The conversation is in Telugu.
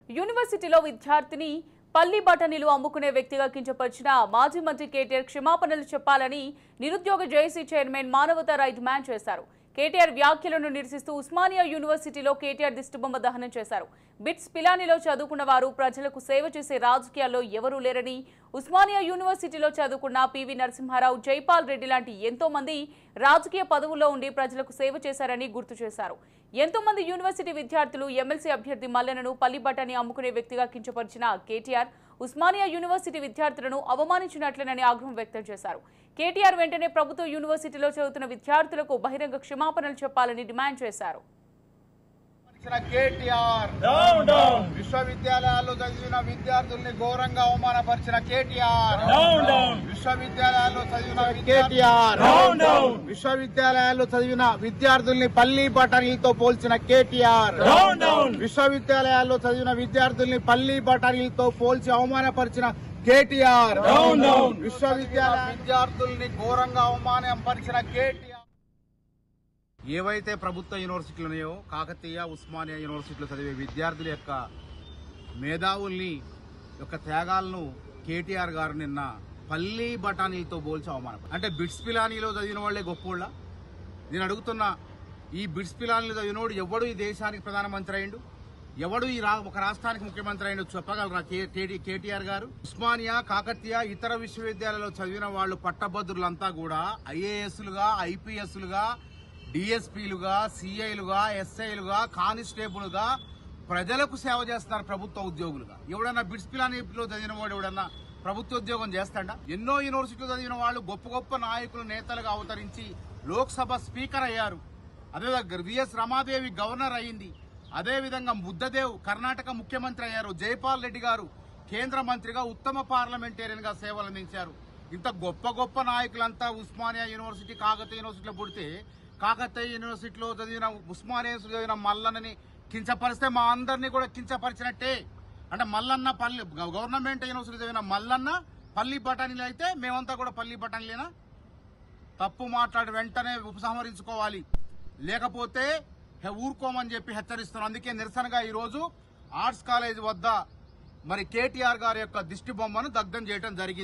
యూనివర్సిటీలో విద్యార్థిని పల్లి బఠానీలు అమ్ముకునే వ్యక్తిగా కించపరిచిన మాజీ మంత్రి కేటీఆర్ క్షమాపణలు చెప్పాలని నిరుద్యోగ జేఏసీ చైర్మన్ మానవతా రైట్ మ్యాన్ చేశారు కేటీఆర్ వ్యాఖ్యలను నిరసిస్తూ ఉస్మానియా యూనివర్సిటీలో కేటీఆర్ దిష్టిబొమ్మ దహనం చేశారు బిట్స్ పిలానిలో చదువుకున్న వారు ప్రజలకు సేవ చేసే రాజకీయాల్లో ఎవరూ లేరని ఉస్మానియా యూనివర్సిటీలో చదువుకున్న పివి నరసింహారావు జైపాల్ రెడ్డి లాంటి ఎంతో మంది రాజకీయ పదవుల్లో ఉండి ప్రజలకు సేవ చేశారని గుర్తు చేశారు ఎంతో మంది యూనివర్సిటీ విద్యార్థులు ఎమ్మెల్సీ అభ్యర్థి మల్లెనను పల్లి బట్టాని అమ్ముకునే వ్యక్తిగా కించపరిచిన కేటీఆర్ ఉస్మానియా యూనివర్సిటీ విద్యార్థులను అవమానించినట్లేనని ఆగ్రహం వ్యక్తం చేశారు కేటీఆర్ వెంటనే ప్రభుత్వ యూనివర్సిటీలో చదువుతున్న విద్యార్థులకు బహిరంగ క్షమాపణలు చెప్పాలని డిమాండ్ చేశారు ఇచ్చిన కేటీఆర్ డౌన్ డౌన్ విశ్వవిద్యాలయాల్లో చదివిన విద్యార్థుల్ని ఘోరంగా అవమానపరిచిన కేటీఆర్ డౌన్ డౌన్ విశ్వవిద్యాలయాల్లో చదివిన కేటీఆర్ డౌన్ డౌన్ విశ్వవిద్యాలయాల్లో చదివిన విద్యార్థుల్ని పల్లి బఠానీలతో పోల్చిన కేటీఆర్ డౌన్ డౌన్ విశ్వవిద్యాలయాల్లో చదివిన విద్యార్థుల్ని పల్లి బఠానీలతో పోల్చి అవమానపరిచిన కేటీఆర్ డౌన్ డౌన్ విశ్వవిద్యాలయ విద్యార్థుల్ని ఘోరంగా అవమానపరిచిన కేటీఆర్ ఏవైతే ప్రభుత్వ యూనివర్సిటీలు ఉన్నాయో కాకతీయ ఉస్మానియా యూనివర్సిటీలో చదివే విద్యార్థుల యొక్క మేధావుల్ని యొక్క త్యాగాలను కేటీఆర్ గారు నిన్న పల్లి బఠానీలతో పోల్చి అవమానం అంటే బిట్స్ పిలానీలో చదివిన వాళ్ళే గొప్పోళ్ళ నేను అడుగుతున్నా ఈ బిట్స్ పిలానీలో చదివినోడు ఎవడు ఈ దేశానికి ప్రధానమంత్రి అయిండు ఎవడు ఈ రా ఒక రాష్ట్రానికి ముఖ్యమంత్రి అయిండు చెప్పగలరా కే- కేటీ- కేటీఆర్ గారు ఉస్మానియా కాకతీయ ఇతర విశ్వవిద్యాలయాల్లో చదివిన వాళ్ళు పట్టభద్రులంతా కూడా ఐఏఎస్లుగా ఐపీఎస్లుగా డిఎస్పీలుగా సిఐలుగా ఎస్ఐలుగా కానిస్టేబుల్గా ప్రజలకు సేవ చేస్తున్నారు ప్రభుత్వ ఉద్యోగులుగా ఎవడన్నా బిట్స్ పిలానీలో చదివిన వాడు ఎవడన్నా ప్రభుత్వ ఉద్యోగం చేస్తాడా ఎన్నో యూనివర్సిటీలు చదివిన వాళ్ళు గొప్ప గొప్ప నాయకులు నేతలుగా అవతరించి లోక్సభ స్పీకర్ అయ్యారు అదేవిధంగా విఎస్ రమాదేవి గవర్నర్ అయింది అదేవిధంగా బుద్ధదేవ్ కర్ణాటక ముఖ్యమంత్రి అయ్యారు జైపాల్ రెడ్డి గారు కేంద్ర మంత్రిగా ఉత్తమ పార్లమెంటేరియన్ గా సేవలు అందించారు ఇంత గొప్ప గొప్ప నాయకులంతా ఉస్మానియా యూనివర్సిటీ కాకతీయ యూనివర్సిటీలో పుడితే కాకతీయ యూనివర్సిటీలో చదివిన ఉస్మానియా యూనివర్సిటీలో చదివిన మల్లన్నని కించపరిస్తే మా అందరినీ కూడా కించపరిచినట్టే అంటే మల్లన్న పల్లి గవర్నమెంట్ యూనివర్సిటీ చదివిన మల్లన్న పల్లి బఠానీలు అయితే మేమంతా కూడా పల్లి బఠానీలేనా తప్పు మాట్లాడి వెంటనే ఉపసంహరించుకోవాలి లేకపోతే హె- ఊరుకోమని చెప్పి హెచ్చరిస్తున్నాం అందుకే నిరసనగా ఈ రోజు ఆర్ట్స్ కాలేజ్ వద్ద మరి కేటీఆర్ గారి యొక్క దిష్టి బొమ్మను దగ్ధం చేయడం జరిగింది